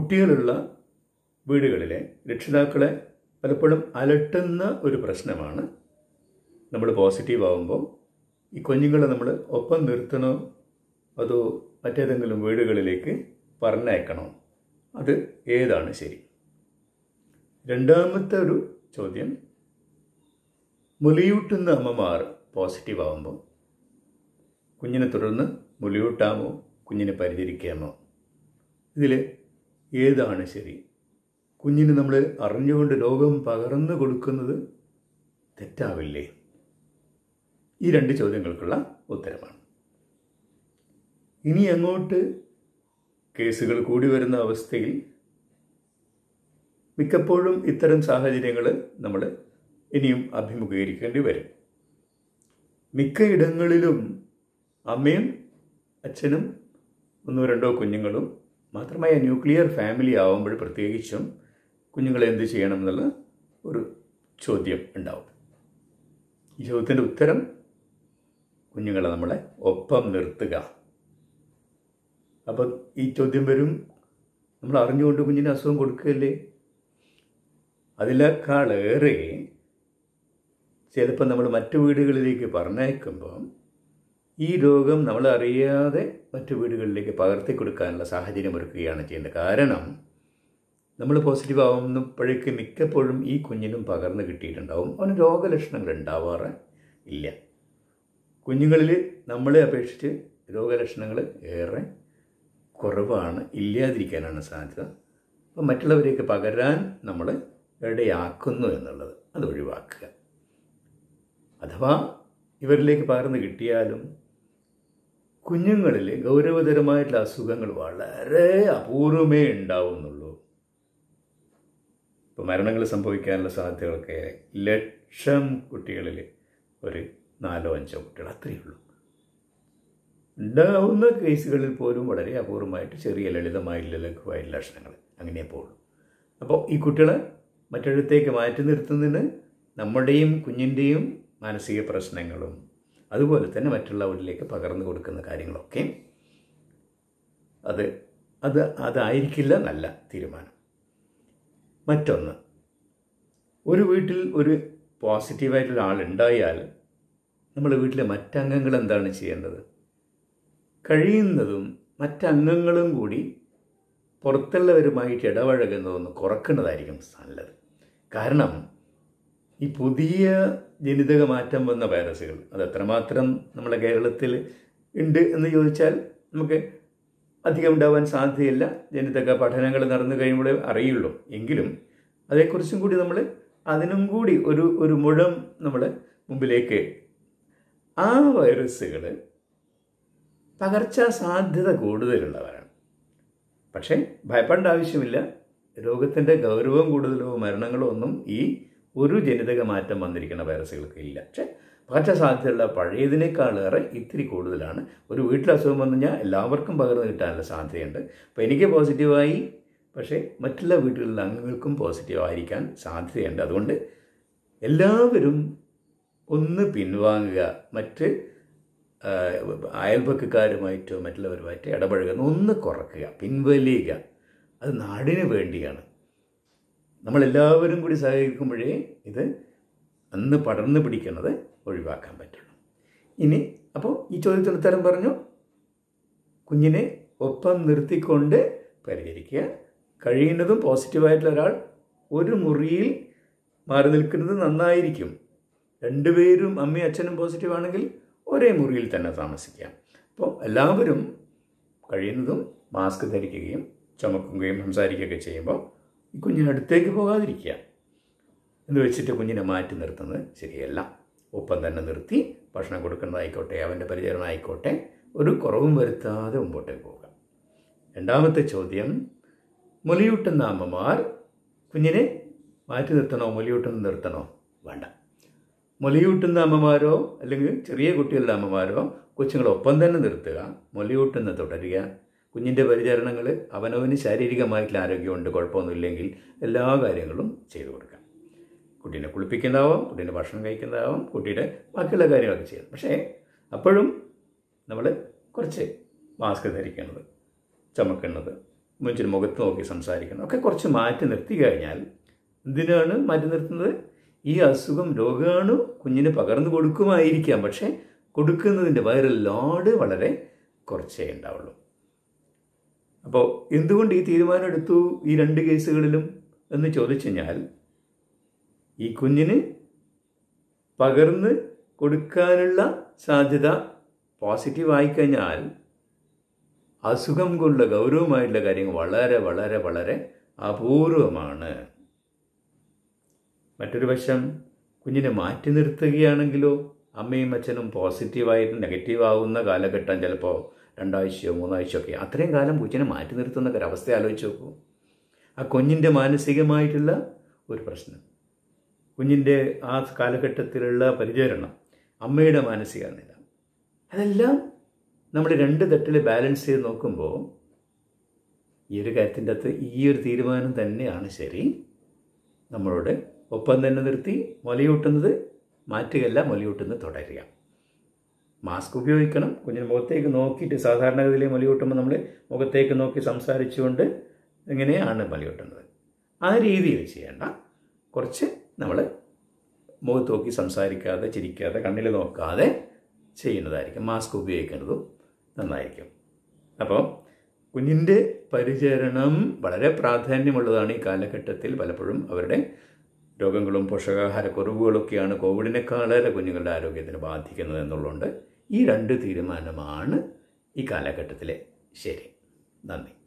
കുട്ടികളുള്ള വീടുകളിലെ രക്ഷിതാക്കളെ പലപ്പോഴും അലട്ടുന്ന ഒരു പ്രശ്നമാണ് നമ്മൾ പോസിറ്റീവ് ആകുമ്പോൾ ഈ കുഞ്ഞുങ്ങളെ നമ്മൾ ഒപ്പം നിർത്തണോ അതോ മറ്റേതെങ്കിലും വീടുകളിലേക്ക് പറഞ്ഞയക്കണോ അത് ഏതാണ് ശരി രണ്ടാമത്തെ ഒരു ചോദ്യം മുലയൂട്ടുന്ന അമ്മമാർ പോസിറ്റീവ് ആകുമ്പോൾ കുഞ്ഞിനെ തുടർന്ന് മുലയൂട്ടാമോ കുഞ്ഞിനെ പരിചരിക്കാമോ ഇതിൽ ഏതാണ് ശരി കുഞ്ഞിന് നമ്മൾ അറിഞ്ഞുകൊണ്ട് രോഗം പകർന്നു കൊടുക്കുന്നത് തെറ്റാവില്ലേ ഈ രണ്ട് ചോദ്യങ്ങൾക്കുള്ള ഉത്തരമാണ് ഇനി അങ്ങോട്ട് കേസുകൾ കൂടി വരുന്ന അവസ്ഥയിൽ മിക്കപ്പോഴും ഇത്തരം സാഹചര്യങ്ങൾ നമ്മൾ ഇനിയും അഭിമുഖീകരിക്കേണ്ടി വരും മിക്കയിടങ്ങളിലും അമ്മയും അച്ഛനും ഒന്നോ രണ്ടോ കുഞ്ഞുങ്ങളും മാത്രമായ ന്യൂക്ലിയർ ഫാമിലി ആവുമ്പോൾ പ്രത്യേകിച്ചും കുഞ്ഞുങ്ങളെ എന്ത് ചെയ്യണം എന്നുള്ള ഒരു ചോദ്യം ഉണ്ടാവും ഈ ചോദ്യത്തിൻ്റെ ഉത്തരം കുഞ്ഞുങ്ങളെ നമ്മളെ ഒപ്പം നിർത്തുക അപ്പം ഈ ചോദ്യം വരും നമ്മൾ അറിഞ്ഞുകൊണ്ട് കുഞ്ഞിന് അസുഖം കൊടുക്കുകയല്ലേ അതിനേക്കാളേറെ ചിലപ്പോൾ നമ്മൾ മറ്റു വീടുകളിലേക്ക് പറഞ്ഞയക്കുമ്പോൾ ഈ രോഗം നമ്മൾ അറിയാതെ മറ്റു വീടുകളിലേക്ക് പകർത്തി കൊടുക്കാനുള്ള സാഹചര്യം ഒരുക്കുകയാണ് ചെയ്യേണ്ടത് കാരണം നമ്മൾ പോസിറ്റീവ് ആവുന്നപ്പോഴേക്ക് മിക്കപ്പോഴും ഈ കുഞ്ഞിനും പകർന്ന് കിട്ടിയിട്ടുണ്ടാവും അവന് രോഗലക്ഷണങ്ങൾ ഉണ്ടാവാറ് ഇല്ല കുഞ്ഞുങ്ങളിൽ നമ്മളെ അപേക്ഷിച്ച് രോഗലക്ഷണങ്ങൾ ഏറെ കുറവാണ് ഇല്ലാതിരിക്കാനാണ് സാധ്യത അപ്പം മറ്റുള്ളവരെയൊക്കെ പകരാൻ നമ്മൾ ഇടയാക്കുന്നു എന്നുള്ളത് അത് ഒഴിവാക്കുക അഥവാ ഇവരിലേക്ക് പകർന്ന് കിട്ടിയാലും കുഞ്ഞുങ്ങളിൽ ഗൗരവതരമായിട്ടുള്ള അസുഖങ്ങൾ വളരെ അപൂർവമേ ഉണ്ടാവുന്നുള്ളൂ ഇപ്പോൾ മരണങ്ങൾ സംഭവിക്കാനുള്ള സാധ്യതകളൊക്കെ ലക്ഷം കുട്ടികളിൽ ഒരു നാലോ അഞ്ചോ കുട്ടികൾ അത്രയേ ഉള്ളൂ ഉണ്ടാവുന്ന കേസുകളിൽ പോലും വളരെ അപൂർവമായിട്ട് ചെറിയ ലളിതമായിട്ടുള്ള ലഘുവായിട്ടുള്ള ലക്ഷണങ്ങൾ അങ്ങനെ പോകുള്ളൂ അപ്പോൾ ഈ കുട്ടികളെ മറ്റൊരിടത്തേക്ക് മാറ്റി നിർത്തുന്നതിന് നമ്മുടെയും കുഞ്ഞിൻ്റെയും മാനസിക പ്രശ്നങ്ങളും അതുപോലെ തന്നെ മറ്റുള്ളവരിലേക്ക് പകർന്നു കൊടുക്കുന്ന കാര്യങ്ങളൊക്കെ അത് അത് അതായിരിക്കില്ല നല്ല തീരുമാനം മറ്റൊന്ന് ഒരു വീട്ടിൽ ഒരു പോസിറ്റീവായിട്ടുള്ള ആളുണ്ടായാൽ നമ്മുടെ വീട്ടിലെ മറ്റംഗങ്ങൾ എന്താണ് ചെയ്യേണ്ടത് കഴിയുന്നതും മറ്റംഗങ്ങളും കൂടി പുറത്തുള്ളവരുമായിട്ട് ഇടപഴകുന്നതൊന്ന് കുറക്കുന്നതായിരിക്കും നല്ലത് കാരണം ഈ പുതിയ ജനിതക മാറ്റം വന്ന വൈറസുകൾ അത് എത്രമാത്രം നമ്മുടെ കേരളത്തിൽ ഉണ്ട് എന്ന് ചോദിച്ചാൽ നമുക്ക് അധികം ഉണ്ടാവാൻ സാധ്യതയില്ല ജനിതക പഠനങ്ങൾ നടന്നു കഴിയുമ്പോൾ അറിയുള്ളൂ എങ്കിലും അതേക്കുറിച്ചും കൂടി നമ്മൾ അതിനും കൂടി ഒരു ഒരു മുഴം നമ്മൾ മുമ്പിലേക്ക് ആ വൈറസുകൾ പകർച്ചാ സാധ്യത കൂടുതലുള്ളവരാണ് പക്ഷേ ഭയപ്പെടേണ്ട ആവശ്യമില്ല രോഗത്തിൻ്റെ ഗൗരവം കൂടുതലോ മരണങ്ങളോ ഒന്നും ഈ ഒരു ജനിതക മാറ്റം വന്നിരിക്കുന്ന വൈറസുകൾക്ക് ഇല്ല പക്ഷേ പകർച്ച സാധ്യതയുള്ള പഴയതിനേക്കാളേറെ ഇത്തിരി കൂടുതലാണ് ഒരു വീട്ടിൽ അസുഖം വന്നു കഴിഞ്ഞാൽ എല്ലാവർക്കും പകർന്നു കിട്ടാനുള്ള സാധ്യതയുണ്ട് അപ്പോൾ എനിക്ക് പോസിറ്റീവായി പക്ഷേ മറ്റുള്ള വീട്ടിലുള്ള അംഗങ്ങൾക്കും പോസിറ്റീവ് ആയിരിക്കാൻ സാധ്യതയുണ്ട് അതുകൊണ്ട് എല്ലാവരും ഒന്ന് പിൻവാങ്ങുക മറ്റ് അയൽപക്കക്കാരുമായിട്ടോ മറ്റുള്ളവരുമായിട്ടോ ഇടപഴകുന്ന ഒന്ന് കുറയ്ക്കുക പിൻവലിയുക അത് നാടിന് വേണ്ടിയാണ് നമ്മളെല്ലാവരും കൂടി സഹകരിക്കുമ്പോഴേ ഇത് അന്ന് പടർന്നു പിടിക്കുന്നത് ഒഴിവാക്കാൻ പറ്റുള്ളൂ ഇനി അപ്പോൾ ഈ ചോദ്യത്തിന് ഉത്തരം പറഞ്ഞു കുഞ്ഞിനെ ഒപ്പം നിർത്തിക്കൊണ്ട് പരിഹരിക്കുക കഴിയുന്നതും പോസിറ്റീവായിട്ടുള്ള ഒരാൾ ഒരു മുറിയിൽ മാറി നിൽക്കുന്നത് നന്നായിരിക്കും രണ്ടുപേരും അമ്മയും അച്ഛനും പോസിറ്റീവ് ആണെങ്കിൽ ഒരേ മുറിയിൽ തന്നെ താമസിക്കാം അപ്പോൾ എല്ലാവരും കഴിയുന്നതും മാസ്ക് ധരിക്കുകയും ചുമക്കുകയും സംസാരിക്കുകയൊക്കെ ചെയ്യുമ്പോൾ ഈ കുഞ്ഞിന് അടുത്തേക്ക് പോകാതിരിക്കുക എന്ന് വെച്ചിട്ട് കുഞ്ഞിനെ മാറ്റി നിർത്തുന്നത് ശരിയല്ല ഒപ്പം തന്നെ നിർത്തി ഭക്ഷണം കൊടുക്കുന്നതായിക്കോട്ടെ അവൻ്റെ പരിചരണം ആയിക്കോട്ടെ ഒരു കുറവും വരുത്താതെ മുമ്പോട്ടേക്ക് പോവുക രണ്ടാമത്തെ ചോദ്യം മുലയൂട്ടുന്ന അമ്മമാർ കുഞ്ഞിനെ മാറ്റി നിർത്തണോ മുലയൂട്ടുന്ന നിർത്തണോ വേണ്ട മുലയൂട്ടുന്ന അമ്മമാരോ അല്ലെങ്കിൽ ചെറിയ കുട്ടികളുടെ അമ്മമാരോ കൊച്ചുങ്ങളെ ഒപ്പം തന്നെ നിർത്തുക മുലയൂട്ടുന്ന തുടരുക കുഞ്ഞിൻ്റെ പരിചരണങ്ങൾ അവനവന് ശാരീരികമായിട്ടുള്ള ആരോഗ്യമുണ്ട് കുഴപ്പമൊന്നുമില്ലെങ്കിൽ എല്ലാ കാര്യങ്ങളും ചെയ്തു കൊടുക്കാം കുട്ടീനെ കുളിപ്പിക്കുന്നതാവാം കുട്ടീൻ്റെ ഭക്ഷണം കഴിക്കുന്നതാവാം കുട്ടിയുടെ ബാക്കിയുള്ള കാര്യങ്ങളൊക്കെ ചെയ്യാം പക്ഷേ അപ്പോഴും നമ്മൾ കുറച്ച് മാസ്ക് ധരിക്കുന്നത് ചുമക്കുന്നത് മനുഷ്യന് മുഖത്ത് നോക്കി സംസാരിക്കണം ഒക്കെ കുറച്ച് മാറ്റി നിർത്തി കഴിഞ്ഞാൽ എന്തിനാണ് മാറ്റി നിർത്തുന്നത് ഈ അസുഖം രോഗാണു കുഞ്ഞിന് പകർന്നു കൊടുക്കുമായിരിക്കാം പക്ഷേ കൊടുക്കുന്നതിൻ്റെ വൈറൽ ലോഡ് വളരെ കുറച്ചേ ഉണ്ടാവുള്ളൂ അപ്പോൾ എന്തുകൊണ്ട് ഈ തീരുമാനം എടുത്തു ഈ രണ്ട് കേസുകളിലും എന്ന് ചോദിച്ചു കഴിഞ്ഞാൽ ഈ കുഞ്ഞിന് പകർന്ന് കൊടുക്കാനുള്ള സാധ്യത പോസിറ്റീവ് ആയിക്കഴിഞ്ഞാൽ അസുഖം കൊണ്ടുള്ള ഗൗരവമായിട്ടുള്ള കാര്യങ്ങൾ വളരെ വളരെ വളരെ അപൂർവമാണ് മറ്റൊരു വശം കുഞ്ഞിനെ മാറ്റി നിർത്തുകയാണെങ്കിലോ അമ്മയും അച്ഛനും പോസിറ്റീവായിട്ട് നെഗറ്റീവ് ആവുന്ന കാലഘട്ടം ചിലപ്പോൾ രണ്ടാഴ്ചയോ മൂന്നാഴ്ചയോ ഒക്കെ അത്രയും കാലം കുഞ്ഞിനെ മാറ്റി നിർത്തുന്ന ഒരു അവസ്ഥ ആലോചിച്ച് നോക്കൂ ആ കുഞ്ഞിൻ്റെ മാനസികമായിട്ടുള്ള ഒരു പ്രശ്നം കുഞ്ഞിൻ്റെ ആ കാലഘട്ടത്തിലുള്ള പരിചരണം അമ്മയുടെ മാനസിക നില അതെല്ലാം നമ്മൾ രണ്ട് തട്ടിൽ ബാലൻസ് ചെയ്ത് നോക്കുമ്പോൾ ഈ ഒരു കാര്യത്തിൻ്റെ അകത്ത് ഈ ഒരു തീരുമാനം തന്നെയാണ് ശരി നമ്മളോട് ഒപ്പം തന്നെ നിർത്തി മുലയൂട്ടുന്നത് മാറ്റുകയല്ല മുലയൂട്ടുന്നത് തുടരുക മാസ്ക് ഉപയോഗിക്കണം കുഞ്ഞിന് മുഖത്തേക്ക് നോക്കിയിട്ട് സാധാരണഗതിയിൽ മുലയൂട്ടുമ്പോൾ നമ്മൾ മുഖത്തേക്ക് നോക്കി സംസാരിച്ചുകൊണ്ട് എങ്ങനെയാണ് മുലയൂട്ടുന്നത് ആ രീതിയിൽ ചെയ്യേണ്ട കുറച്ച് നമ്മൾ മുഖത്ത് നോക്കി സംസാരിക്കാതെ ചിരിക്കാതെ കണ്ണിൽ നോക്കാതെ ചെയ്യുന്നതായിരിക്കും മാസ്ക് ഉപയോഗിക്കുന്നതും നന്നായിരിക്കും അപ്പോൾ കുഞ്ഞിൻ്റെ പരിചരണം വളരെ പ്രാധാന്യമുള്ളതാണ് ഈ കാലഘട്ടത്തിൽ പലപ്പോഴും അവരുടെ രോഗങ്ങളും പോഷകാഹാരക്കുറവുകളൊക്കെയാണ് കോവിഡിനേക്കാളേറെ കുഞ്ഞുങ്ങളുടെ ആരോഗ്യത്തിന് ബാധിക്കുന്നത് എന്നുള്ളതുകൊണ്ട് ഈ രണ്ട് തീരുമാനമാണ് ഈ കാലഘട്ടത്തിലെ ശരി നന്ദി